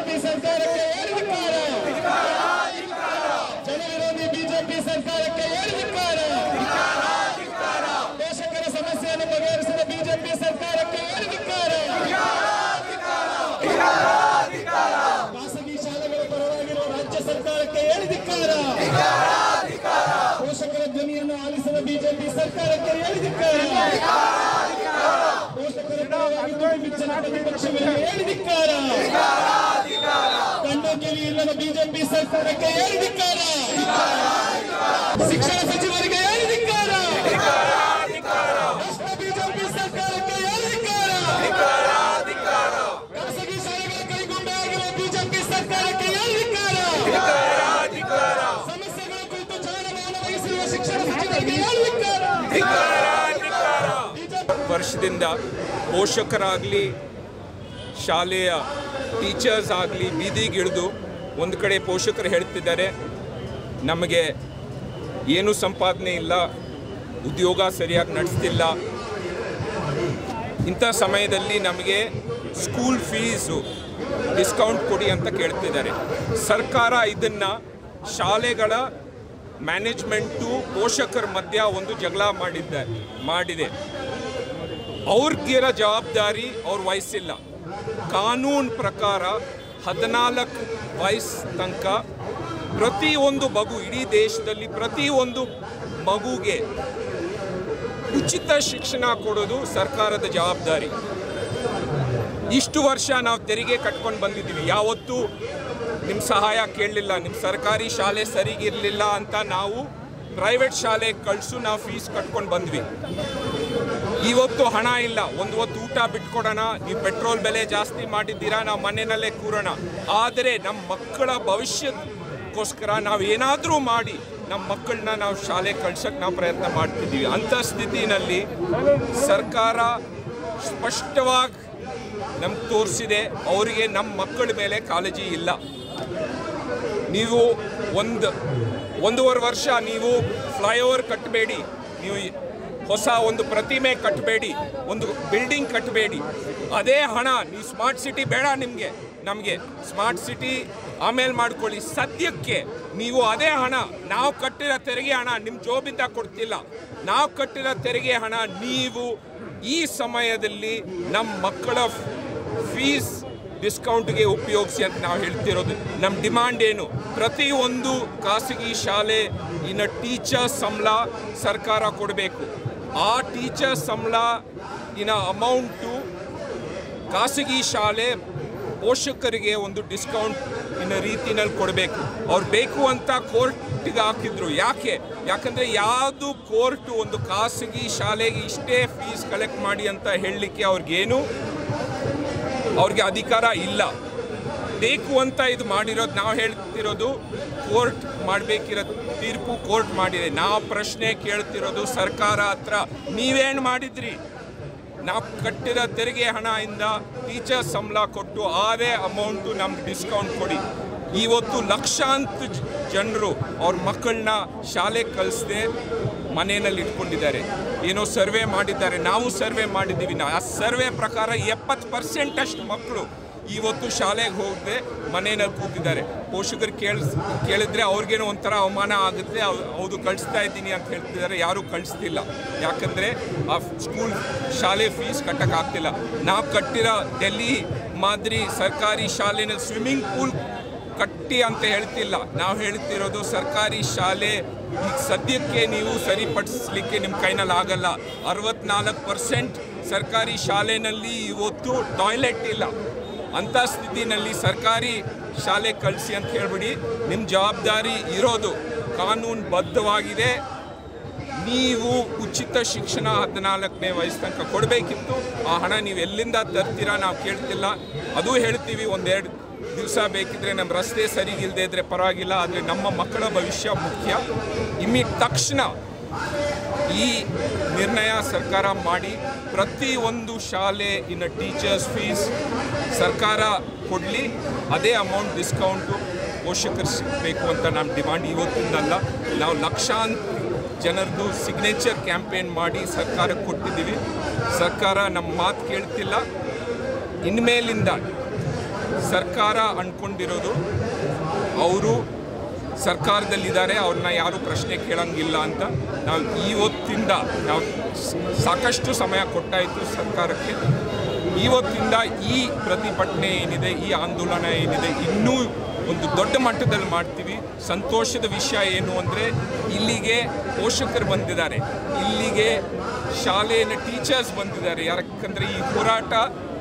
BJP ಸರ್ಕಾರಕ್ಕೆ ಹೇಳಿದಿದ್ದಾರೆ ಜನವಿರೋಧಿ BJP ಸರ್ಕಾರಕ್ಕೆ ಹೇಳಿದಿದ್ದಾರೆ ಪೋಷಕರ ಸಮಸ್ಯೆಯನ್ನು ಬಗೆಹರಿಸಿದ ಬಿಜೆಪಿ ಸರ್ಕಾರಕ್ಕೆ ಹೇಳಿದಿದ್ದಾರೆ ಖಾಸಗಿ ಶಾಲೆಗಳ ಪರವಾಗಿರುವ ರಾಜ್ಯ ಸರ್ಕಾರಕ್ಕೆ ಹೇಳಿದಿದ್ದಾರೆ ಪೋಷಕರ ಧ್ವನಿಯನ್ನು ಆಲಿಸಿದ ಬಿಜೆಪಿ ಸರ್ಕಾರಕ್ಕೆ ಹೇಳಿದಿದ್ದಾರೆ ಪೋಷಕರ ಪರವಾಗಿ ಧ್ವನಿ ಬಿಚ್ಚನ ಪ್ರತಿಪಕ್ಷಗಳಿಗೆ ಹೇಳಿದಿಕ್ಕಾರ ಕಣ್ಣು ಕಿವಿ ಇಲ್ಲದ ಬಿಜೆಪಿ ಸರ್ಕಾರಕ್ಕೆ ಹೇಳಿದಿಕ್ಕಾರ ಶಿಕ್ಷಣ ಸಚಿವರಿಗೆ ಹೇಳಿದಿಕ್ಕಾರ ಭ್ರಷ್ಟ ಬಿಜೆಪಿ ಸರ್ಕಾರಕ್ಕೆ ಹೇಳಿದಿಕ್ಕಾರ ಖಾಸಗಿ ಶಾಲೆಗಳ ಕೈಗೊಂಡೆ ಆಗಿರುವ ಬಿಜೆಪಿ ಸರ್ಕಾರಕ್ಕೆ ಹೇಳಿದಿಕ್ಕಾರ ಸಮಸ್ಯೆಗಳ ಕುರಿತು ಜಾನಮಾನ ವಹಿಸಿರುವ ಶಿಕ್ಷಣ ಸಚಿವರಿಗೆ ಹೇಳಿದಿಕ್ಕಾರ ವರ್ಷದಿಂದ ಪೋಷಕರಾಗಲಿ ಶಾಲೆಯ ಟೀಚರ್ಸ್ ಆಗಲಿ ಬೀದಿಗಿಳಿದು ಒಂದು ಕಡೆ ಪೋಷಕರು ಹೇಳ್ತಿದ್ದಾರೆ ನಮಗೆ ಏನು ಸಂಪಾದನೆ ಇಲ್ಲ ಉದ್ಯೋಗ ಸರಿಯಾಗಿ ನಡೆಸ್ತಿಲ್ಲ ಇಂಥ ಸಮಯದಲ್ಲಿ ನಮಗೆ ಸ್ಕೂಲ್ ಫೀಸು ಡಿಸ್ಕೌಂಟ್ ಕೊಡಿ ಅಂತ ಕೇಳ್ತಿದ್ದಾರೆ ಸರ್ಕಾರ ಇದನ್ನು ಶಾಲೆಗಳ ಮ್ಯಾನೇಜ್ಮೆಂಟು ಪೋಷಕರ ಮಧ್ಯ ಒಂದು ಜಗಳ ಮಾಡಿದ್ದ ಮಾಡಿದೆ ಅವ್ರಿಗಿರೋ ಜವಾಬ್ದಾರಿ ಅವ್ರು ವಹಿಸಿಲ್ಲ ಕಾನೂನು ಪ್ರಕಾರ ಹದಿನಾಲ್ಕು ವಯಸ್ಸು ತನಕ ಪ್ರತಿಯೊಂದು ಮಗು ಇಡೀ ದೇಶದಲ್ಲಿ ಪ್ರತಿಯೊಂದು ಮಗುಗೆ ಉಚಿತ ಶಿಕ್ಷಣ ಕೊಡೋದು ಸರ್ಕಾರದ ಜವಾಬ್ದಾರಿ ಇಷ್ಟು ವರ್ಷ ನಾವು ತೆರಿಗೆ ಕಟ್ಕೊಂಡು ಬಂದಿದ್ದೀವಿ ಯಾವತ್ತೂ ನಿಮ್ಮ ಸಹಾಯ ಕೇಳಲಿಲ್ಲ ನಿಮ್ಮ ಸರ್ಕಾರಿ ಶಾಲೆ ಸರಿಗಿರಲಿಲ್ಲ ಅಂತ ನಾವು ಪ್ರೈವೇಟ್ ಶಾಲೆಗೆ ಕಳಿಸು ನಾವು ಫೀಸ್ ಕಟ್ಕೊಂಡು ಬಂದ್ವಿ ಇವತ್ತು ಹಣ ಇಲ್ಲ ಒಂದು ಹೊತ್ತು ಊಟ ಬಿಟ್ಕೊಡೋಣ ನೀವು ಪೆಟ್ರೋಲ್ ಬೆಲೆ ಜಾಸ್ತಿ ಮಾಡಿದ್ದೀರಾ ನಾವು ಮನೆಯಲ್ಲೇ ಕೂರೋಣ ಆದರೆ ನಮ್ಮ ಮಕ್ಕಳ ಭವಿಷ್ಯಕ್ಕೋಸ್ಕರ ನಾವು ಏನಾದರೂ ಮಾಡಿ ನಮ್ಮ ಮಕ್ಕಳನ್ನ ನಾವು ಶಾಲೆ ಕಳ್ಸೋಕ್ಕೆ ನಾವು ಪ್ರಯತ್ನ ಮಾಡ್ತಿದ್ದೀವಿ ಅಂಥ ಸ್ಥಿತಿನಲ್ಲಿ ಸರ್ಕಾರ ಸ್ಪಷ್ಟವಾಗಿ ನಮ್ಗೆ ತೋರಿಸಿದೆ ಅವರಿಗೆ ನಮ್ಮ ಮಕ್ಕಳ ಮೇಲೆ ಕಾಳಜಿ ಇಲ್ಲ ನೀವು ಒಂದು ಒಂದೂವರೆ ವರ್ಷ ನೀವು ಫ್ಲೈಓವರ್ ಕಟ್ಟಬೇಡಿ ನೀವು ಹೊಸ ಒಂದು ಪ್ರತಿಮೆ ಕಟ್ಟಬೇಡಿ ಒಂದು ಬಿಲ್ಡಿಂಗ್ ಕಟ್ಟಬೇಡಿ ಅದೇ ಹಣ ನೀವು ಸ್ಮಾರ್ಟ್ ಸಿಟಿ ಬೇಡ ನಿಮಗೆ ನಮಗೆ ಸ್ಮಾರ್ಟ್ ಸಿಟಿ ಆಮೇಲೆ ಮಾಡ್ಕೊಳ್ಳಿ ಸದ್ಯಕ್ಕೆ ನೀವು ಅದೇ ಹಣ ನಾವು ಕಟ್ಟಿರೋ ತೆರಿಗೆ ಹಣ ನಿಮ್ಮ ಜೋಬಿಂದ ಕೊಡ್ತಿಲ್ಲ ನಾವು ಕಟ್ಟಿರೋ ತೆರಿಗೆ ಹಣ ನೀವು ಈ ಸಮಯದಲ್ಲಿ ನಮ್ಮ ಮಕ್ಕಳ ಫೀಸ್ ಡಿಸ್ಕೌಂಟ್ಗೆ ಉಪಯೋಗಿಸಿ ಅಂತ ನಾವು ಹೇಳ್ತಿರೋದು ನಮ್ಮ ಡಿಮಾಂಡ್ ಏನು ಪ್ರತಿಯೊಂದು ಖಾಸಗಿ ಶಾಲೆ ಇನ್ನು ಟೀಚರ್ ಸಂಬಳ ಸರ್ಕಾರ ಕೊಡಬೇಕು ಆ ಟೀಚರ್ ಸಂಬಳ ಇನ್ನ ಅಮೌಂಟು ಖಾಸಗಿ ಶಾಲೆ ಪೋಷಕರಿಗೆ ಒಂದು ಡಿಸ್ಕೌಂಟ್ ಇನ್ನ ರೀತಿನಲ್ಲಿ ಕೊಡಬೇಕು ಅವ್ರು ಬೇಕು ಅಂತ ಕೋರ್ಟ್ಗೆ ಹಾಕಿದ್ರು ಯಾಕೆ ಯಾಕಂದರೆ ಯಾವುದು ಕೋರ್ಟ್ ಒಂದು ಖಾಸಗಿ ಶಾಲೆಗೆ ಇಷ್ಟೇ ಫೀಸ್ ಕಲೆಕ್ಟ್ ಮಾಡಿ ಅಂತ ಹೇಳಲಿಕ್ಕೆ ಅವ್ರಿಗೇನು ಅವ್ರಿಗೆ ಅಧಿಕಾರ ಇಲ್ಲ ಬೇಕು ಅಂತ ಇದು ಮಾಡಿರೋದು ನಾವು ಹೇಳ್ತಿರೋದು ಕೋರ್ಟ್ ಮಾಡಬೇಕಿರೋ ತೀರ್ಪು ಕೋರ್ಟ್ ಮಾಡಿದೆ ನಾವು ಪ್ರಶ್ನೆ ಕೇಳ್ತಿರೋದು ಸರ್ಕಾರ ಹತ್ರ ನೀವೇನು ಮಾಡಿದ್ರಿ ನಾವು ಕಟ್ಟಿರೋ ತೆರಿಗೆ ಹಣದಿಂದ ಟೀಚರ್ ಸಂಬಳ ಕೊಟ್ಟು ಅದೇ ಅಮೌಂಟು ನಮ್ಗೆ ಡಿಸ್ಕೌಂಟ್ ಕೊಡಿ ಇವತ್ತು ಲಕ್ಷಾಂತರ ಜನರು ಅವ್ರ ಮಕ್ಕಳನ್ನ ಶಾಲೆಗೆ ಕಳಿಸದೆ ಮನೆಯಲ್ಲಿ ಇಟ್ಕೊಂಡಿದ್ದಾರೆ ಏನೋ ಸರ್ವೆ ಮಾಡಿದ್ದಾರೆ ನಾವು ಸರ್ವೆ ಮಾಡಿದ್ದೀವಿ ನಾವು ಆ ಸರ್ವೆ ಪ್ರಕಾರ ಎಪ್ಪತ್ತು ಪರ್ಸೆಂಟ್ ಅಷ್ಟು ಮಕ್ಕಳು ಇವತ್ತು ಶಾಲೆಗೆ ಹೋಗದೆ ಮನೆಯಲ್ಲಿ ಕೂತಿದ್ದಾರೆ ಪೋಷಕರು ಕೇಳ ಕೇಳಿದ್ರೆ ಅವ್ರಿಗೇನೋ ಒಂಥರ ಅವಮಾನ ಆಗುತ್ತೆ ಅವ್- ಹೌದು ಕಳಿಸ್ತಾ ಇದ್ದೀನಿ ಅಂತ ಹೇಳ್ತಿದ್ದಾರೆ ಯಾರೂ ಕಳಿಸ್ತಿಲ್ಲ ಯಾಕಂದರೆ ಆ ಸ್ಕೂಲ್ ಶಾಲೆ ಫೀಸ್ ಕಟ್ಟೋಕ್ಕಾಗ್ತಿಲ್ಲ ನಾವು ಕಟ್ಟಿರೋ ಡೆಲ್ಲಿ ಮಾದರಿ ಸರ್ಕಾರಿ ಶಾಲೆನ ಸ್ವಿಮ್ಮಿಂಗ್ ಪೂಲ್ ಕಟ್ಟಿ ಅಂತ ಹೇಳ್ತಿಲ್ಲ ನಾವು ಹೇಳ್ತಿರೋದು ಸರ್ಕಾರಿ ಶಾಲೆ ಈಗ ಸದ್ಯಕ್ಕೆ ನೀವು ಸರಿಪಡಿಸ್ಲಿಕ್ಕೆ ನಿಮ್ಮ ಕೈನಲ್ಲಿ ಆಗಲ್ಲ ಅರವತ್ನಾಲ್ಕು ಪರ್ಸೆಂಟ್ ಸರ್ಕಾರಿ ಶಾಲೆನಲ್ಲಿ ಇವತ್ತು ಟಾಯ್ಲೆಟ್ ಇಲ್ಲ ಅಂಥ ಸ್ಥಿತಿನಲ್ಲಿ ಸರ್ಕಾರಿ ಶಾಲೆ ಕಳಿಸಿ ಅಂತ ಹೇಳ್ಬಿಡಿ ನಿಮ್ಮ ಜವಾಬ್ದಾರಿ ಇರೋದು ಕಾನೂನು ಬದ್ಧವಾಗಿದೆ ನೀವು ಉಚಿತ ಶಿಕ್ಷಣ ಹದಿನಾಲ್ಕನೇ ವಯಸ್ಸು ತನಕ ಕೊಡಬೇಕಿತ್ತು ಆ ಹಣ ನೀವು ಎಲ್ಲಿಂದ ತರ್ತೀರಾ ನಾವು ಕೇಳ್ತಿಲ್ಲ ಅದು ಹೇಳ್ತೀವಿ ಒಂದೆರಡು ದಿವಸ ಬೇಕಿದ್ರೆ ನಮ್ಮ ರಸ್ತೆ ಸರಿಗಿಲ್ಲದೆ ಇದ್ರೆ ಪರವಾಗಿಲ್ಲ ಆದರೆ ನಮ್ಮ ಮಕ್ಕಳ ಭವಿಷ್ಯ ಮುಖ್ಯ ಇಮ್ಮಿ ತಕ್ಷಣ ಈ ನಿರ್ಣಯ ಸರ್ಕಾರ ಮಾಡಿ ಪ್ರತಿಯೊಂದು ಶಾಲೆ ಇನ್ನು ಟೀಚರ್ಸ್ ಫೀಸ್ ಸರ್ಕಾರ ಕೊಡಲಿ ಅದೇ ಅಮೌಂಟ್ ಡಿಸ್ಕೌಂಟು ಪೋಷಕರು ಸಿಗಬೇಕು ಅಂತ ನಮ್ಮ ಡಿಮಾಂಡ್ ಇವತ್ತಿಂದಲ್ಲ ನಾವು ಲಕ್ಷಾಂತರ ಜನರದು ಸಿಗ್ನೇಚರ್ ಕ್ಯಾಂಪೇನ್ ಮಾಡಿ ಸರ್ಕಾರಕ್ಕೆ ಕೊಟ್ಟಿದ್ದೀವಿ ಸರ್ಕಾರ ನಮ್ಮ ಮಾತು ಕೇಳ್ತಿಲ್ಲ ಇನ್ಮೇಲಿಂದ ಸರ್ಕಾರ ಅಂದ್ಕೊಂಡಿರೋದು ಅವರು ಸರ್ಕಾರದಲ್ಲಿದ್ದಾರೆ ಅವ್ರನ್ನ ಯಾರು ಪ್ರಶ್ನೆ ಕೇಳಂಗಿಲ್ಲ ಅಂತ ನಾವು ಇವತ್ತಿಂದ ನಾವು ಸ್- ಸಾಕಷ್ಟು ಸಮಯ ಕೊಟ್ಟಾಯಿತು ಸರ್ಕಾರಕ್ಕೆ ಇವತ್ತಿಂದ ಈ ಪ್ರತಿಭಟನೆ ಏನಿದೆ ಈ ಆಂದೋಲನ ಏನಿದೆ ಇನ್ನೂ ಒಂದು ದೊಡ್ಡ ಮಟ್ಟದಲ್ಲಿ ಮಾಡ್ತೀವಿ ಸಂತೋಷದ ವಿಷಯ ಏನು ಅಂದರೆ ಇಲ್ಲಿಗೆ ಪೋಷಕರು ಬಂದಿದ್ದಾರೆ ಇಲ್ಲಿಗೆ ಶಾಲೆಯ ಟೀಚರ್ಸ್ ಬಂದಿದ್ದಾರೆ ಯಾಕಂದರೆ ಈ ಹೋರಾಟ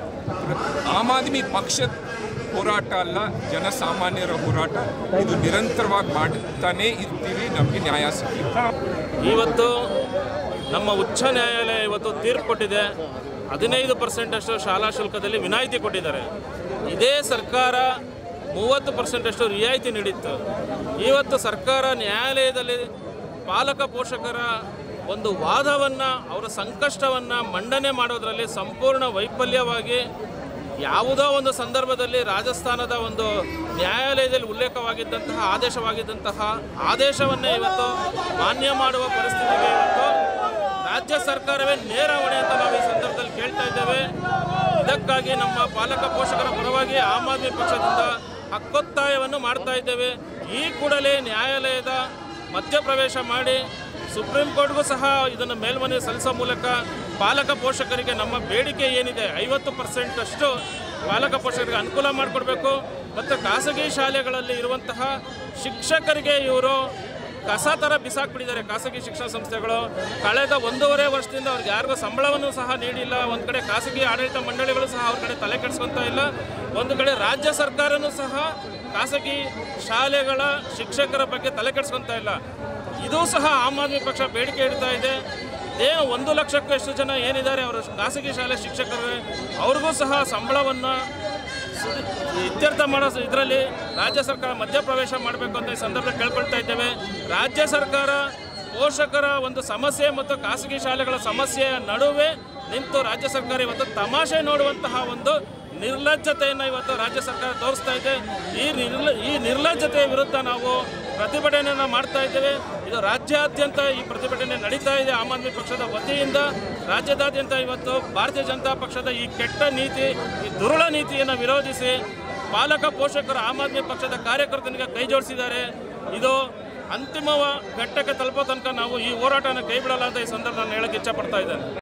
ಆಮ್ ಆದ್ಮಿ ಪಕ್ಷದ ಹೋರಾಟ ಅಲ್ಲ ಜನಸಾಮಾನ್ಯರ ಹೋರಾಟ ಇದು ನಿರಂತರವಾಗಿ ಮಾಡ್ತಾನೇ ಇರ್ತೀವಿ ನಮಗೆ ನ್ಯಾಯ ಸಿಗಲಿ ಇವತ್ತು ನಮ್ಮ ಉಚ್ಚ ನ್ಯಾಯಾಲಯ ಇವತ್ತು ತೀರ್ಪು ಕೊಟ್ಟಿದೆ ಹದಿನೈದು ಪರ್ಸೆಂಟಷ್ಟು ಶಾಲಾ ಶುಲ್ಕದಲ್ಲಿ ವಿನಾಯಿತಿ ಕೊಟ್ಟಿದ್ದಾರೆ ಇದೇ ಸರ್ಕಾರ ಮೂವತ್ತು ಪರ್ಸೆಂಟಷ್ಟು ರಿಯಾಯಿತಿ ನೀಡಿತ್ತು ಇವತ್ತು ಸರ್ಕಾರ ನ್ಯಾಯಾಲಯದಲ್ಲಿ ಪಾಲಕ ಪೋಷಕರ ಒಂದು ವಾದವನ್ನು ಅವರ ಸಂಕಷ್ಟವನ್ನು ಮಂಡನೆ ಮಾಡೋದರಲ್ಲಿ ಸಂಪೂರ್ಣ ವೈಫಲ್ಯವಾಗಿ ಯಾವುದೋ ಒಂದು ಸಂದರ್ಭದಲ್ಲಿ ರಾಜಸ್ಥಾನದ ಒಂದು ನ್ಯಾಯಾಲಯದಲ್ಲಿ ಉಲ್ಲೇಖವಾಗಿದ್ದಂತಹ ಆದೇಶವಾಗಿದ್ದಂತಹ ಆದೇಶವನ್ನೇ ಇವತ್ತು ಮಾನ್ಯ ಮಾಡುವ ಪರಿಸ್ಥಿತಿಗೆ ಇವತ್ತು ರಾಜ್ಯ ಸರ್ಕಾರವೇ ನೇರ ಹೊಣೆ ಅಂತ ನಾವು ಈ ಸಂದರ್ಭದಲ್ಲಿ ಕೇಳ್ತಾ ಇದ್ದೇವೆ ಇದಕ್ಕಾಗಿ ನಮ್ಮ ಪಾಲಕ ಪೋಷಕರ ಪರವಾಗಿ ಆಮ್ ಆದ್ಮಿ ಪಕ್ಷದಿಂದ ಹಕ್ಕೊತ್ತಾಯವನ್ನು ಮಾಡ್ತಾ ಇದ್ದೇವೆ ಈ ಕೂಡಲೇ ನ್ಯಾಯಾಲಯದ ಮಧ್ಯಪ್ರವೇಶ ಮಾಡಿ ಸುಪ್ರೀಂ ಕೋರ್ಟ್ಗೂ ಸಹ ಇದನ್ನು ಮೇಲ್ಮನವಿ ಸಲ್ಲಿಸೋ ಮೂಲಕ ಪಾಲಕ ಪೋಷಕರಿಗೆ ನಮ್ಮ ಬೇಡಿಕೆ ಏನಿದೆ ಐವತ್ತು ಪರ್ಸೆಂಟ್ ಅಷ್ಟು ಪಾಲಕ ಪೋಷಕರಿಗೆ ಅನುಕೂಲ ಮಾಡಿಕೊಡ್ಬೇಕು ಮತ್ತು ಖಾಸಗಿ ಶಾಲೆಗಳಲ್ಲಿ ಇರುವಂತಹ ಶಿಕ್ಷಕರಿಗೆ ಇವರು ಕಸ ಥರ ಬಿಸಾಕ್ಬಿಟ್ಟಿದ್ದಾರೆ ಖಾಸಗಿ ಶಿಕ್ಷಣ ಸಂಸ್ಥೆಗಳು ಕಳೆದ ಒಂದೂವರೆ ವರ್ಷದಿಂದ ಅವ್ರಿಗೆ ಯಾರಿಗೂ ಸಂಬಳವನ್ನು ಸಹ ನೀಡಿಲ್ಲ ಒಂದು ಕಡೆ ಖಾಸಗಿ ಆಡಳಿತ ಮಂಡಳಿಗಳು ಸಹ ಅವ್ರ ಕಡೆ ತಲೆ ಕೆಡಿಸ್ಕೊತಾ ಇಲ್ಲ ಒಂದು ಕಡೆ ರಾಜ್ಯ ಸರ್ಕಾರನೂ ಸಹ ಖಾಸಗಿ ಶಾಲೆಗಳ ಶಿಕ್ಷಕರ ಬಗ್ಗೆ ತಲೆ ಕೆಡಿಸ್ಕೊತಾ ಇಲ್ಲ ಇದು ಸಹ ಆಮ್ ಆದ್ಮಿ ಪಕ್ಷ ಬೇಡಿಕೆ ಇಡ್ತಾ ಇದೆ ಏನು ಒಂದು ಲಕ್ಷಕ್ಕೂ ಎಷ್ಟು ಜನ ಏನಿದ್ದಾರೆ ಅವರು ಖಾಸಗಿ ಶಾಲೆ ಶಿಕ್ಷಕರು ಅವ್ರಿಗೂ ಸಹ ಸಂಬಳವನ್ನು ಇತ್ಯರ್ಥ ಮಾಡೋ ಇದರಲ್ಲಿ ರಾಜ್ಯ ಸರ್ಕಾರ ಮಧ್ಯಪ್ರವೇಶ ಮಾಡಬೇಕು ಅಂತ ಈ ಸಂದರ್ಭದಲ್ಲಿ ಕೇಳ್ಕೊಳ್ತಾ ಇದ್ದೇವೆ ರಾಜ್ಯ ಸರ್ಕಾರ ಪೋಷಕರ ಒಂದು ಸಮಸ್ಯೆ ಮತ್ತು ಖಾಸಗಿ ಶಾಲೆಗಳ ಸಮಸ್ಯೆಯ ನಡುವೆ ನಿಂತು ರಾಜ್ಯ ಸರ್ಕಾರ ಇವತ್ತು ತಮಾಷೆ ನೋಡುವಂತಹ ಒಂದು ನಿರ್ಲಜ್ಜತೆಯನ್ನು ಇವತ್ತು ರಾಜ್ಯ ಸರ್ಕಾರ ತೋರಿಸ್ತಾ ಇದೆ ಈ ನಿರ್ಲ ಈ ನಿರ್ಲಜ್ಜತೆಯ ವಿರುದ್ಧ ನಾವು ಪ್ರತಿಭಟನೆಯನ್ನು ಮಾಡ್ತಾ ಇದ್ದೇವೆ ಇದು ರಾಜ್ಯಾದ್ಯಂತ ಈ ಪ್ರತಿಭಟನೆ ನಡೀತಾ ಇದೆ ಆಮ್ ಆದ್ಮಿ ಪಕ್ಷದ ವತಿಯಿಂದ ರಾಜ್ಯದಾದ್ಯಂತ ಇವತ್ತು ಭಾರತೀಯ ಜನತಾ ಪಕ್ಷದ ಈ ಕೆಟ್ಟ ನೀತಿ ಈ ದುರುಳ ನೀತಿಯನ್ನು ವಿರೋಧಿಸಿ ಪಾಲಕ ಪೋಷಕರು ಆಮ್ ಆದ್ಮಿ ಪಕ್ಷದ ಕಾರ್ಯಕರ್ತನಿಗೆ ಕೈ ಜೋಡಿಸಿದ್ದಾರೆ ಇದು ಅಂತಿಮ ಘಟ್ಟಕ್ಕೆ ತಲುಪೋ ತನಕ ನಾವು ಈ ಹೋರಾಟನ ಕೈ ಬಿಡಲ್ಲ ಅಂತ ಈ ಸಂದರ್ಭ ನಾನು ಹೇಳಕ್ಕೆ ಇಚ್ಛಪಡ್ತಾ ಇದ್ದೇನೆ